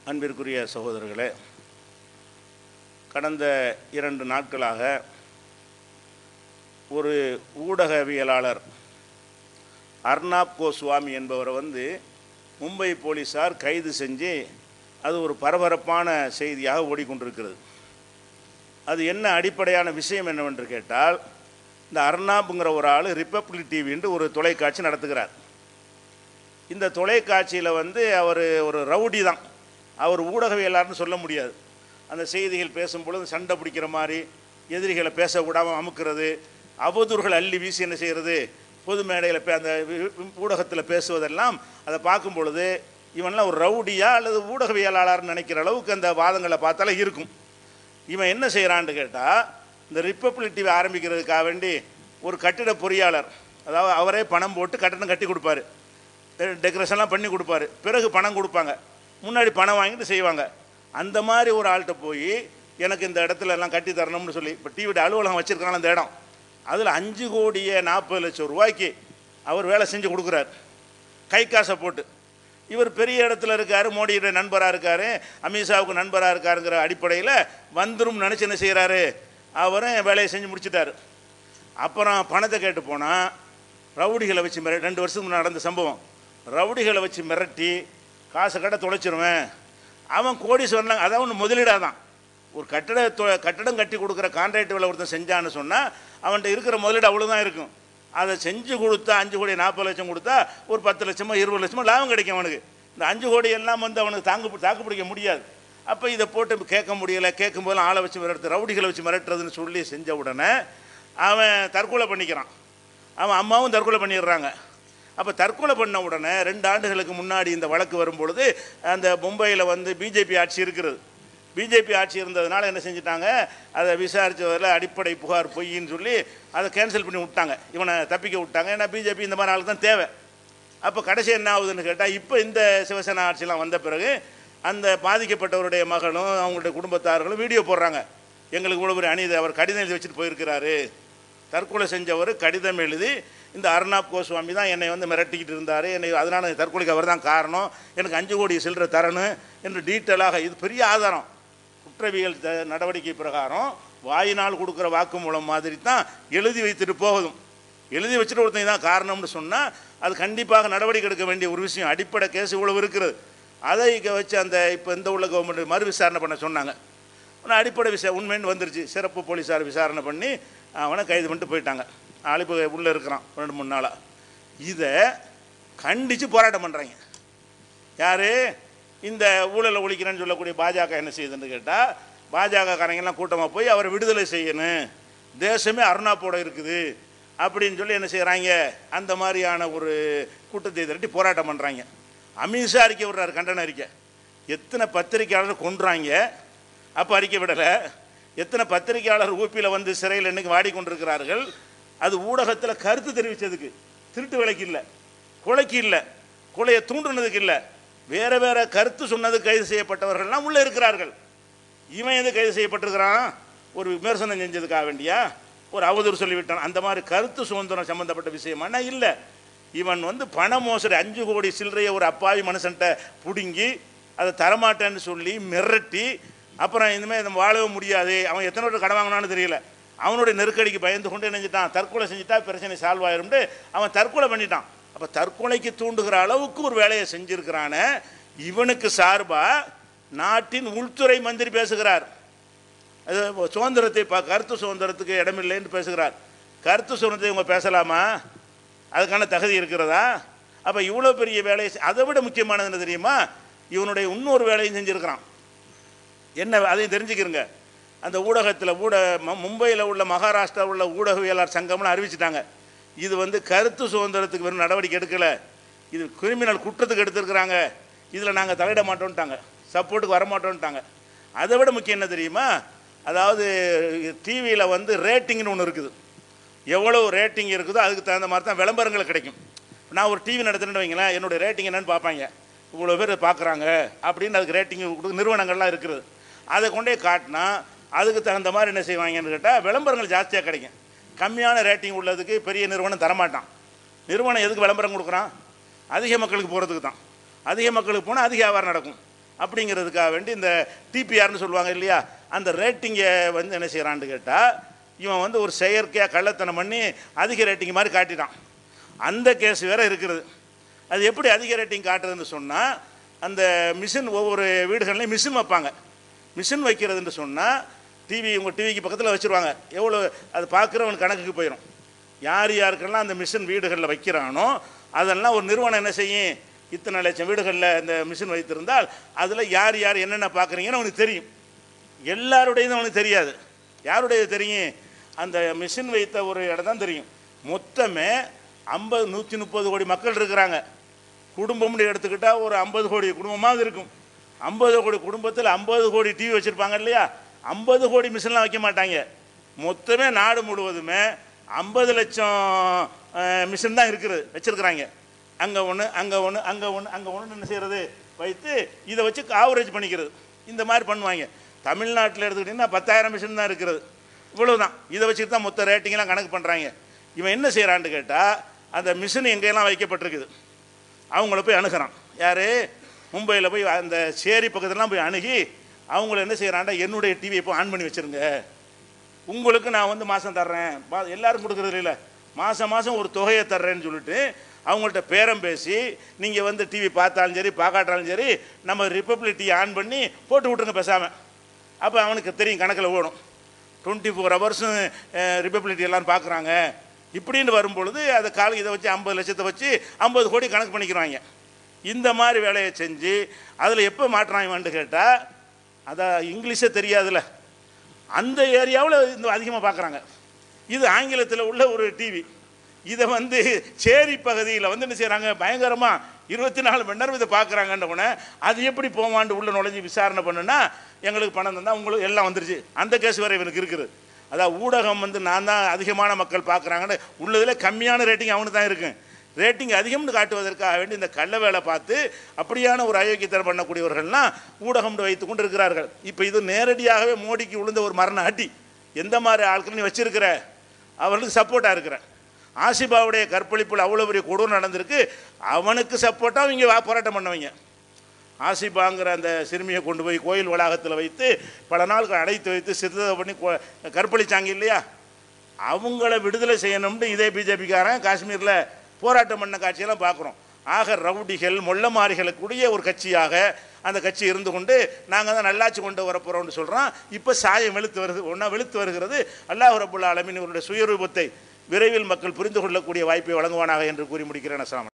அன்பிற்குரிய சகோதரர்களே கடந்த இரண்டு நாட்களாக ஒரு ஊடகவியலாளர் அர்னாப் கோஸ்வாமி என்பவரை வந்து மும்பை போலீஸார் கைது செஞ்சு அது ஒரு பரபரப்பான செய்தியாக ஓடிக்கொண்டிருக்கிறது அது என்ன அடிப்படையான விஷயம் என்னவென்று கேட்டால் இந்த அர்னாப்புங்கிற ஒரு ஆள் ரிப்பப்ளிக் டிவின்ட்டு ஒரு தொலைக்காட்சி நடத்துகிறார் இந்த தொலைக்காட்சியில் வந்து அவர் ஒரு ரவுடி தான் அவர் ஊடகவியலாளர்னு சொல்ல முடியாது அந்த செய்திகள் பேசும் பொழுது சண்டை பிடிக்கிற மாதிரி எதிரிகளை பேச விடாமல் அமுக்கிறது அவதூறுகள் அள்ளி வீசி என்ன செய்கிறது பொது மேடையில் பே அந்த ஊடகத்தில் பேசுவதெல்லாம் அதை பார்க்கும் பொழுது இவன்லாம் ஒரு ரவுடியா அல்லது ஊடகவியலாளர்னு நினைக்கிற அளவுக்கு அந்த வாதங்களை பார்த்தாலே இருக்கும் இவன் என்ன செய்கிறான்னு கேட்டால் இந்த ரிப்பப்ளிக் டிவி ஆரம்பிக்கிறதுக்காக வேண்டி ஒரு கட்டிட பொறியாளர் அதாவது அவரே பணம் போட்டு கட்டணம் கட்டி கொடுப்பாரு டெக்கரேஷன்லாம் பண்ணி கொடுப்பாரு பிறகு பணம் கொடுப்பாங்க முன்னாடி பணம் வாங்கிட்டு செய்வாங்க அந்த மாதிரி ஒரு ஆள்கிட்ட போய் எனக்கு இந்த இடத்துல எல்லாம் கட்டி தரணும்னு சொல்லி இப்போ டிவியோட அலுவலகம் வச்சுருக்காங்க அந்த இடம் அதில் அஞ்சு கோடியே நாற்பது லட்சம் ரூபாய்க்கு அவர் வேலை செஞ்சு கொடுக்குறார் கை காசை போட்டு இவர் பெரிய இடத்துல இருக்கார் மோடியோட நண்பராக இருக்கார் அமித்ஷாவுக்கு நண்பராக இருக்காருங்கிற அடிப்படையில் வந்துரும் நினச்சி என்ன செய்கிறாரு அவரும் வேலையை செஞ்சு முடிச்சிட்டாரு அப்புறம் பணத்தை கேட்டு போனால் ரவுடிகளை வச்சு மிர ரெண்டு வருஷத்துக்கு முன்னாடி நடந்த சம்பவம் ரவுடிகளை வச்சு மிரட்டி காசை கடை தொலைச்சிருவேன் அவன் கோடீஸ்வரன் அதான் ஒன்று முதலீடாக தான் ஒரு கட்டட தொ- கட்டடம் கட்டி கொடுக்குற கான்ட்ராக்ட் வேலை ஒருத்தன் செஞ்சான்னு சொன்னால் அவன்கிட்ட இருக்கிற முதலீடு அவ்வளோதான் இருக்கும் அதை செஞ்சு கொடுத்தா அஞ்சு கோடி நாற்பது லட்சம் கொடுத்தா ஒரு பத்து லட்சமோ இருபது லட்சமோ லாபம் கிடைக்கும் அவனுக்கு இந்த அஞ்சு கோடி எல்லாம் வந்து அவனுக்கு தாக்கு தாக்கு பிடிக்க முடியாது அப்போ இதை போட்டு கேட்க முடியல கேட்கும் போதெல்லாம் ஆளை வச்சு மிரட்டு ரவுடிகளை வச்சு மிரட்டுறதுன்னு சொல்லி செஞ்ச உடனே அவன் தற்கொலை பண்ணிக்கிறான் அவன் அம்மாவும் தற்கொலை பண்ணிடுறாங்க அப்போ தற்கொலை பண்ண உடனே ரெண்டு ஆண்டுகளுக்கு முன்னாடி இந்த வழக்கு வரும்பொழுது அந்த மும்பையில் வந்து பிஜேபி ஆட்சி இருக்கிறது பிஜேபி ஆட்சி இருந்ததுனால என்ன செஞ்சிட்டாங்க அதை விசாரித்ததில் அடிப்படை புகார் பொய்ன்னு சொல்லி அதை கேன்சல் பண்ணி விட்டாங்க இவனை தப்பிக்க விட்டாங்க ஏன்னா பிஜேபி இந்த மாதிரி ஆளுக்கு தான் தேவை அப்போ கடைசி என்ன ஆகுதுன்னு கேட்டால் இப்போ இந்த சிவசேனா ஆட்சிலாம் வந்த பிறகு அந்த பாதிக்கப்பட்டவருடைய மகளும் அவங்களுடைய குடும்பத்தார்களும் வீடியோ போடுறாங்க எங்களுக்கு இவ்வளோ பெரிய அநீதி அவர் கடிதம் எழுதி வச்சுட்டு போயிருக்கிறாரு தற்கொலை செஞ்சவர் கடிதம் எழுதி இந்த அர்ணாப் கோஸ்வாமி தான் என்னை வந்து மிரட்டிக்கிட்டு இருந்தார் என்னை அதனால் தற்கொலைக்கு அவர் தான் காரணம் எனக்கு அஞ்சு கோடி சில்லற தரணும் என்று டீட்டெயிலாக இது பெரிய ஆதாரம் குற்றவியல் த- நடவடிக்கை பிரகாரம் வாயினால் கொடுக்குற வாக்குமூலம் மாதிரி தான் எழுதி வைத்துட்டு போகுதும் எழுதி வச்சுட்டு ஒருத்தன் தான் காரணம்னு சொன்னால் அது கண்டிப்பாக நடவடிக்கை எடுக்க வேண்டிய ஒரு விஷயம் அடிப்படை கேஸ் இவ்வளவு இருக்கிறது அதை இங்கே வச்சு அந்த இப்போ இந்த உள்ள கவர்மெண்ட் மறு விசாரணை பண்ண சொன்னாங்க ஆனால் அடிப்படை விஷயம் உண்மைன்னு வந்துருச்சு சிறப்பு போலீஸார் விசாரணை பண்ணி அவனை கைது பண்ணிட்டு போயிட்டாங்க ஆள் இப்போ உள்ளே இருக்கிறான் ரெண்டு மூணு நாளாக இதை கண்டித்து போராட்டம் பண்ணுறாங்க யார் இந்த ஊழலை ஒழிக்கிறேன்னு சொல்லக்கூடிய பாஜக என்ன செய்யுதுன்னு கேட்டால் பாஜக காரங்கெல்லாம் கூட்டமாக போய் அவரை விடுதலை செய்யணும் தேசமே அருணாப்போட இருக்குது அப்படின்னு சொல்லி என்ன செய்கிறாங்க அந்த மாதிரியான ஒரு கூட்டத்தை திரட்டி போராட்டம் பண்ணுறாங்க அமித்ஷா அறிக்கை விடுறாரு கண்டன அறிக்கை எத்தனை பத்திரிக்கையாளர் கொன்றாங்க அப்போ அறிக்கை விடலை எத்தனை பத்திரிக்கையாளர் ஊப்பியில் வந்து சிறையில் இன்னைக்கு வாடிக்கொண்டிருக்கிறார்கள் அது ஊடகத்தில் கருத்து தெரிவித்ததுக்கு திருட்டு வேலைக்கு இல்லை கொலைக்கு இல்லை கொலையை தூண்டுனதுக்கு இல்லை வேற வேற கருத்து சொன்னது கைது செய்யப்பட்டவர்கள்லாம் உள்ளே இருக்கிறார்கள் இவன் எது கைது செய்யப்பட்டிருக்கிறான் ஒரு விமர்சனம் செஞ்சதுக்காக வேண்டியா ஒரு அவதூறு சொல்லிவிட்டான் அந்த மாதிரி கருத்து சுதந்திரம் சம்பந்தப்பட்ட விஷயமானா இல்லை இவன் வந்து பண மோசடி அஞ்சு கோடி சில்லறையை ஒரு அப்பாவி மனுஷன்ட்ட பிடுங்கி அதை தரமாட்டேன்னு சொல்லி மிரட்டி அப்புறம் இனிமேல் நம்ம வாழவே முடியாது அவன் எத்தனை பேர் கடன் வாங்கினான்னு தெரியல அவனுடைய நெருக்கடிக்கு பயந்து கொண்டு என்ன செஞ்சிட்டான் தற்கொலை செஞ்சுட்டா பிரச்சனை சால்வ் ஆயிரும்னு அவன் தற்கொலை பண்ணிட்டான் அப்போ தற்கொலைக்கு தூண்டுகிற அளவுக்கு ஒரு வேலையை செஞ்சிருக்கிறானே இவனுக்கு சார்பா நாட்டின் உள்துறை மந்திரி பேசுகிறார் அது சுதந்திரத்தை ப கருத்து சுதந்திரத்துக்கு இடமில்லைன்னு பேசுகிறார் கருத்து சுதந்திரத்தை இவங்க பேசலாமா அதுக்கான தகுதி இருக்கிறதா அப்போ இவ்வளோ பெரிய வேலையை செ- அதை விட முக்கியமானது என்ன தெரியுமா இவனுடைய இன்னொரு வேலையும் செஞ்சுருக்கிறான் என்ன அதையும் தெரிஞ்சுக்கிறங்க அந்த ஊடகத்தில் ஊட ம- மும்பையில் உள்ள மகாராஷ்டிரா உள்ள ஊடகவியலாளர் சங்கம்னு அறிவிச்சிட்டாங்க இது வந்து கருத்து சுதந்திரத்துக்கு வெறும் நடவடிக்கை எடுக்கலை இது கிரிமினல் குற்றத்துக்கு எடுத்திருக்கிறாங்க இதில் நாங்கள் தலையிட மாட்டோம்ட்டாங்க சப்போர்ட்டுக்கு வர மாட்டோம்ட்டாங்க அதை விட முக்கியம் என்ன தெரியுமா அதாவது டிவியில் வந்து ரேட்டிங்னு ஒன்று இருக்குது எவ்வளோ ரேட்டிங் இருக்குதோ அதுக்கு தகுந்த மாதிரி தான் விளம்பரங்கள் கிடைக்கும் நான் ஒரு டிவி நடத்துறேன்னு வைங்களேன் என்னுடைய ரேட்டிங் என்னன்னு பார்ப்பாங்க இவ்வளோ பேர் பார்க்குறாங்க அப்படின்னு அதுக்கு ரேட்டிங் கொடுக்க நிறுவனங்கள்லாம் இருக்குது அதை கொண்டே காட்டினா அதுக்கு தகுந்த மாதிரி என்ன செய்வாங்கன்னு கேட்டால் விளம்பரங்கள் ஜாஸ்தியாக கிடைக்கும் கம்மியான ரேட்டிங் உள்ளதுக்கு பெரிய நிறுவனம் தரமாட்டான் நிறுவனம் எதுக்கு விளம்பரம் கொடுக்குறான் அதிக மக்களுக்கு போகிறதுக்கு தான் அதிக மக்களுக்கு போனால் அதிக வியாபாரம் நடக்கும் அப்படிங்கிறதுக்காக வேண்டி இந்த டிபிஆர்னு சொல்லுவாங்க இல்லையா அந்த ரேட்டிங்கை வந்து என்ன செய்கிறான்னு கேட்டால் இவன் வந்து ஒரு செயற்கையாக கள்ளத்தனம் பண்ணி அதிக ரேட்டிங் மாதிரி காட்டிட்டான் அந்த கேஸ் வேற இருக்கிறது அது எப்படி அதிக ரேட்டிங் காட்டுறதுன்னு சொன்னால் அந்த மிஷின் ஒவ்வொரு வீடுகள்லையும் மிஷின் வைப்பாங்க மிஷின் வைக்கிறதுன்னு சொன்னால் டிவி உங்கள் டிவிக்கு பக்கத்தில் வச்சுருவாங்க எவ்வளோ அது பார்க்குறவன் கணக்குக்கு போயிடும் யார் யாருக்கெல்லாம் அந்த மிஷின் வீடுகளில் வைக்கிறானோ அதெல்லாம் ஒரு நிறுவனம் என்ன செய்யும் இத்தனை லட்சம் வீடுகளில் இந்த மிஷின் வைத்திருந்தால் அதில் யார் யார் என்னென்ன பார்க்குறீங்கன்னு அவனுக்கு தெரியும் எல்லாருடையதும் அவனுக்கு தெரியாது யாருடையது தெரியும் அந்த மிஷின் வைத்த ஒரு இடம் தான் தெரியும் மொத்தமே ஐம்பது நூற்றி முப்பது கோடி மக்கள் இருக்கிறாங்க குடும்பம்னு எடுத்துக்கிட்டால் ஒரு ஐம்பது கோடி குடும்பமாக இருக்கும் ஐம்பது கோடி குடும்பத்தில் ஐம்பது கோடி டிவி வச்சுருப்பாங்க இல்லையா ஐம்பது கோடி மிஷின்லாம் வைக்க மாட்டாங்க மொத்தமே நாடு முழுவதுமே ஐம்பது லட்சம் மிஷின் தான் இருக்கிறது வச்சுருக்குறாங்க அங்கே ஒன்று அங்கே ஒன்று அங்கே ஒன்று அங்கே ஒன்று என்ன செய்கிறது வைத்து இதை வச்சு ஆவரேஜ் பண்ணிக்கிறது இந்த மாதிரி பண்ணுவாங்க தமிழ்நாட்டில் எடுத்துக்கிட்டிங்கன்னா பத்தாயிரம் மிஷின் தான் இருக்கிறது இவ்வளவுதான் இதை வச்சுட்டு தான் மொத்த ரேட்டிங்லாம் கணக்கு பண்ணுறாங்க இவன் என்ன செய்கிறான்னு கேட்டால் அந்த மிஷின் எங்கெல்லாம் வைக்கப்பட்டிருக்குது அவங்கள போய் அணுகிறான் யார் மும்பையில் போய் அந்த சேரி பக்கத்துலலாம் போய் அணுகி அவங்கள என்ன செய்கிறான்டா என்னுடைய டிவியை இப்போ ஆன் பண்ணி வச்சுருங்க உங்களுக்கு நான் வந்து மாதம் தர்றேன் மா- எல்லாரும் கொடுக்குறது இல்லை மாதம் மாதம் ஒரு தொகையை தர்றேன்னு சொல்லிட்டு அவங்கள்ட்ட பேரம் பேசி நீங்கள் வந்து டிவி பார்த்தாலும் சரி பார்க்காட்டாலும் சரி நம்ம ரிப்பப்ளிக் டிவி ஆன் பண்ணி போட்டு விட்ருங்க பேசாமல் அப்போ அவனுக்கு தெரியும் கணக்கில் ஓடும் டுவெண்ட்டி ஃபோர் ஹவர்ஸும் ரிப்பப்ளிக் எல்லாரும் பார்க்குறாங்க இப்படின்னு வரும்பொழுது அதை கால இதை வச்சு ஐம்பது லட்சத்தை வச்சு ஐம்பது கோடி கணக்கு பண்ணிக்கிறாங்க இந்த மாதிரி வேலையை செஞ்சு அதில் எப்போ மாட்டுறாங்கன்னு கேட்டால் அதான் இங்கிலீஷே தெரியாதுல்ல அந்த ஏரியாவில் இந்த அதிகமாக பார்க்குறாங்க இது ஆங்கிலத்தில் உள்ள ஒரு டிவி இதை வந்து சேரி பகுதியில் வந்து என்ன செய்கிறாங்க பயங்கரமாக இருபத்தி நாலு மணி நேரம் இதை பார்க்குறாங்கன்ற உடனே அது எப்படி போவான்ட்டு உள்ள நுழைஞ்சு விசாரணை பண்ணுனா எங்களுக்கு பணம் தந்தால் உங்களுக்கு எல்லாம் வந்துருச்சு அந்த கேஸ் வேறு இவனுக்கு இருக்குது அதான் ஊடகம் வந்து நான் தான் அதிகமான மக்கள் பார்க்குறாங்கன்னு உள்ளதில் கம்மியான ரேட்டிங் அவனுக்கு தான் இருக்கும் ரேட்டிங் அதிகம்னு காட்டுவதற்காக வேண்டி இந்த கள்ள வேலை பார்த்து அப்படியான ஒரு அயோக்கியத்தனம் பண்ணக்கூடியவர்கள்லாம் ஊடகம் வைத்து கொண்டு இருக்கிறார்கள் இப்போ இது நேரடியாகவே மோடிக்கு விழுந்த ஒரு மரண அடி எந்த மாதிரி ஆட்கள் நீ வச்சிருக்கிற அவர்களுக்கு சப்போர்ட்டாக இருக்கிற ஆசிபாவுடைய கற்பழிப்பில் அவ்வளோ பெரிய கொடூரம் நடந்திருக்கு அவனுக்கு சப்போர்ட்டாக இவங்க வா- போராட்டம் பண்ணவங்க ஆசிபாங்கிற அந்த சிறுமியை கொண்டு போய் கோயில் வளாகத்தில் வைத்து பல நாள் அடைத்து வைத்து சிறுதை பண்ணி கொ- கற்பழிச்சாங்க இல்லையா அவங்கள விடுதலை செய்யணும்னு இதே பிஜேபிக்காரன் காஷ்மீரில் போராட்டம் பண்ண காட்சியெல்லாம் பார்க்குறோம் ஆக ரவுடிகள் மொள்ளமாரிகளுக்குடைய ஒரு கட்சியாக அந்த கட்சி இருந்து கொண்டு நாங்கள் தான் நல்லாட்சி கொண்டு வரப்போகிறோம்னு சொல்கிறோம் இப்போ சாயம் வெளுத்து வருது ஒன்றா வெளுத்து வருகிறது அல்லாஹ் ரபுல்லா ஆலமின் இவருடைய சுயரூபத்தை விரைவில் மக்கள் புரிந்து கொள்ளக்கூடிய வாய்ப்பை வழங்குவானாக என்று கூறி முடிக்கிறேன் அஸ்ஸலாமு